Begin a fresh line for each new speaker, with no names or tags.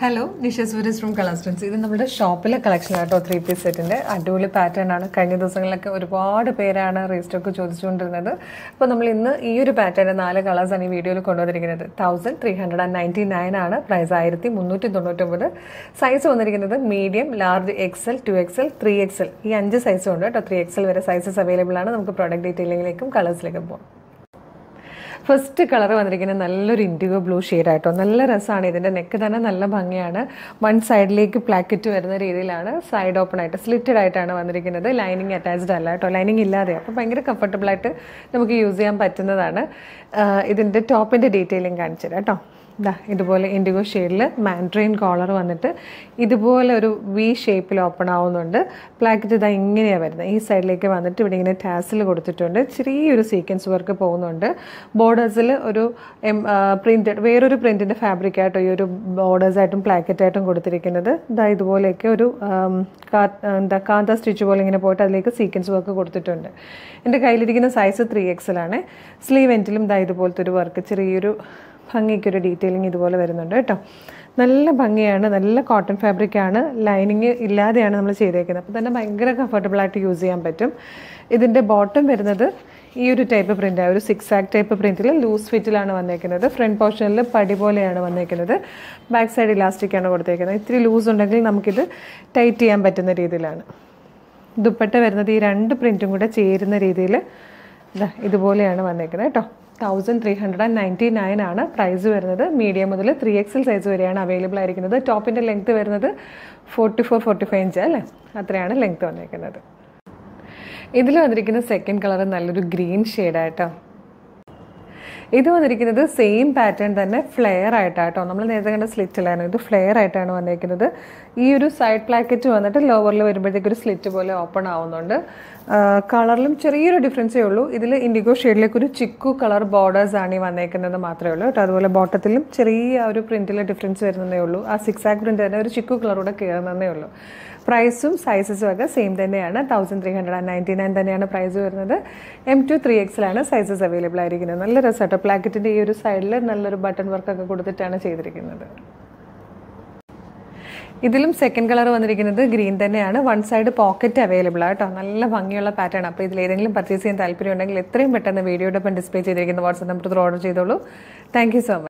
hello Nisha സൂര്യസ് from കളസ്റ്റൻസ് ഇത് നമ്മുടെ ഷോപ്പിലെ കളക്ഷൻ ആട്ടോ ത്രീ പീസ് സെറ്റിൻ്റെ അടിപൊളി പാറ്റേൺ ആണ് കഴിഞ്ഞ ദിവസങ്ങളിലൊക്കെ ഒരുപാട് പേരാണ് റീസ്റ്റോക്ക് ചോദിച്ചുകൊണ്ടിരുന്നത് അപ്പോൾ നമ്മൾ ഇന്ന് ഈ ഒരു പാറ്റേൺ നാല് കളേഴ്സാണ് ഈ വീഡിയോയിൽ കൊണ്ടുവന്നിരിക്കുന്നത് thousand three hundred and ninety nine ആണ് പ്രൈസ് ആയിരത്തി മുന്നൂറ്റി തൊണ്ണൂറ്റൊമ്പത് സൈസ് വന്നിരിക്കുന്നത് medium large XL two XL three XL ഈ അഞ്ച് സൈസും ഉണ്ട് കേട്ടോ ത്രീ എക്സൽ വരെ സൈസസ് അവൈലബിൾ ആണ് നമുക്ക് പ്രോഡക്റ്റ് ഡീറ്റെയിലിംഗിലേക്കും കളേഴ്സിലേക്കും പോകാം ഫസ്റ്റ് കളർ വന്നിരിക്കുന്നത് നല്ലൊരു ഇൻഡിഗോ ബ്ലൂ ആയിട്ടോ നല്ല രസമാണ് ഇതിൻ്റെ നെക്ക് തന്നെ നല്ല ഭംഗിയാണ് വൺ സൈഡിലേക്ക് പ്ലാക്കറ്റ് വരുന്ന രീതിയിലാണ് സൈഡ് ഓപ്പൺ ആയിട്ട് സ്ലിറ്റഡ് ആയിട്ടാണ് വന്നിരിക്കുന്നത് ലൈനിങ് അറ്റാച്ച്ഡ് അല്ല കേട്ടോ ലൈനിങ് ഇല്ലാതെ അപ്പോൾ ഭയങ്കര കംഫർട്ടബിൾ ആയിട്ട് നമുക്ക് യൂസ് ചെയ്യാൻ പറ്റുന്നതാണ് ഇതിൻ്റെ ടോപ്പിൻ്റെ ഡീറ്റെയിലിംഗ് കാണിച്ചു തരാം കേട്ടോ ഇതാ ഇതുപോലെ ഇൻഡിഗോ ഷെയ്ഡിൽ മാൻഡ്രെയിൻ കോളർ വന്നിട്ട് ഇതുപോലെ ഒരു വി ഷേപ്പിൽ ഓപ്പൺ ആവുന്നുണ്ട് പ്ലാക്കറ്റ് ഇതാ ഇങ്ങനെയാണ് വരുന്നത് ഈ സൈഡിലേക്ക് വന്നിട്ട് ഇവിടെ ഇങ്ങനെ ടാസിൽ കൊടുത്തിട്ടുണ്ട് ചെറിയൊരു സീക്വൻസ് വർക്ക് പോകുന്നുണ്ട് ബോർഡേഴ്സിൽ ഒരു പ്രിൻറ്റഡ് വേറൊരു പ്രിൻറ്റിൻ്റെ ഫാബ്രിക് ആയിട്ടോ ഈ ഒരു ബോർഡേഴ്സായിട്ടും പ്ലാക്കറ്റായിട്ടും കൊടുത്തിരിക്കുന്നത് ഇതാ ഇതുപോലെയൊക്കെ ഒരു എന്താ കാന്ത സ്റ്റിച്ച് പോലെ ഇങ്ങനെ പോയിട്ട് അതിലേക്ക് സീക്വൻസ് വർക്ക് കൊടുത്തിട്ടുണ്ട് എൻ്റെ കയ്യിലിരിക്കുന്ന സൈസ് ത്രീ എക്സലാണ് സ്ലീവ് എൻറ്റിലും ഇതാ ഇതുപോലത്തെ ഒരു വർക്ക് ചെറിയൊരു ഭംഗിക്കൊരു ഡീറ്റെയിലിംഗ് ഇതുപോലെ വരുന്നുണ്ട് കേട്ടോ നല്ല ഭംഗിയാണ് നല്ല കോട്ടൺ ഫാബ്രിക്കാണ് ലൈനിങ് ഇല്ലാതെയാണ് നമ്മൾ ചെയ്തേക്കുന്നത് അപ്പോൾ തന്നെ ഭയങ്കര കംഫർട്ടബിളായിട്ട് യൂസ് ചെയ്യാൻ പറ്റും ഇതിൻ്റെ ബോട്ടം വരുന്നത് ഈ ഒരു ടൈപ്പ് പ്രിൻ്റാണ് ഒരു സിക്സ് ആക്ക് ടൈപ്പ് പ്രിൻറ്റിൽ ലൂസ് ഫിറ്റിലാണ് വന്നേക്കുന്നത് ഫ്രണ്ട് പോർഷനിൽ പടി പോലെയാണ് വന്നേക്കുന്നത് ബാക്ക് സൈഡ് ഇലാസ്റ്റിക്കാണ് കൊടുത്തേക്കുന്നത് ഇത്തിരി ലൂസ് ഉണ്ടെങ്കിൽ നമുക്കിത് ടൈറ്റ് ചെയ്യാൻ പറ്റുന്ന രീതിയിലാണ് ദുപ്പട്ട വരുന്നത് ഈ രണ്ട് പ്രിൻറ്റും കൂടെ ചേരുന്ന രീതിയിൽ ഇതുപോലെയാണ് വന്നേക്കുന്നത് കേട്ടോ thousand three hundred and ninety nine ആണ് പ്രൈസ് വരുന്നത് മീഡിയം മുതൽ ത്രീ എക്സൽ സൈസ് വരെയാണ് അവൈലബിൾ ആയിരിക്കുന്നത് ടോപ്പിൻ്റെ ലെങ്ത് വരുന്നത് forty four forty five inch അല്ലേ അത്രയാണ് ലെങ്ത് വന്നിരിക്കുന്നത് ഇതിൽ വന്നിരിക്കുന്ന സെക്കൻഡ് കളർ നല്ലൊരു ഗ്രീൻ ഷെയ്ഡായിട്ടോ ഇത് വന്നിരിക്കുന്നത് സെയിം പാറ്റേൺ തന്നെ ഫ്ലെയർ ആയിട്ടാട്ടോ നമ്മൾ നേരത്തെ കണ്ട സ്ലിറ്റിലായിരുന്നു ഇത് ഫ്ലെയർ ആയിട്ടാണ് വന്നിരിക്കുന്നത് ഈ ഒരു സൈഡ് പ്ലാക്കറ്റ് വന്നിട്ട് ലോവറിൽ വരുമ്പോഴത്തേക്ക് ഒരു സ്ലിറ്റ് പോലെ ഓപ്പൺ ആവുന്നുണ്ട് കളറിലും ചെറിയൊരു ഡിഫറൻസേ ഉള്ളൂ ഇതിൽ ഇൻഡിഗോ ഷെയ്ഡിലേക്ക് ഒരു ചിക്കു കളർ ബോർഡേഴ്സ് ആണ് ഈ വന്നേക്കുന്നത് മാത്രമേ ഉള്ളൂ കേട്ടോ അതുപോലെ ബോട്ടത്തിലും ചെറിയ ഒരു പ്രിൻറ്റിൽ ഡിഫറൻസ് വരുന്നതേ ഉള്ളൂ ആ സിക്സ് ആക്ക് പ്രിൻറ്റ് തന്നെ ഒരു ചിക്കു കളറൂടെ കയറുന്നതേ ഉള്ളൂ പ്രൈസും സൈസസും ഒക്കെ സെയിം തന്നെയാണ് thousand three hundred and ninety nine തന്നെയാണ് പ്രൈസ് വരുന്നത് എം ടു ത്രീ എക്സിലാണ് സൈസസ് അവൈലബിൾ ആയിരിക്കുന്നത് നല്ല രസമാട്ടോ പ്ലാക്കറ്റിൻ്റെ ഈ ഒരു സൈഡിൽ നല്ലൊരു ബട്ടൺ വർക്കൊക്കെ കൊടുത്തിട്ടാണ് ചെയ്തിരിക്കുന്നത് ഇതിലും സെക്കൻഡ് കളർ വന്നിരിക്കുന്നത് ഗ്രീൻ തന്നെയാണ് വൺ സൈഡ് പോക്കറ്റ് അവൈലബിൾ ആട്ടോ നല്ല ഭംഗിയുള്ള പാറ്റേൺ അപ്പോൾ ഇതിൽ ഏതെങ്കിലും പർച്ചേസ് ചെയ്യാൻ താല്പര്യം ഉണ്ടെങ്കിൽ എത്രയും പെട്ടെന്ന് വീഡിയോയുടെ ഒപ്പം ഡിസ്പ്ലേ ചെയ്തിരിക്കുന്ന വാട്സ്ആപ്പ് നമ്പർ ഓർഡർ ചെയ്തോളൂ താങ്ക് സോ മച്ച്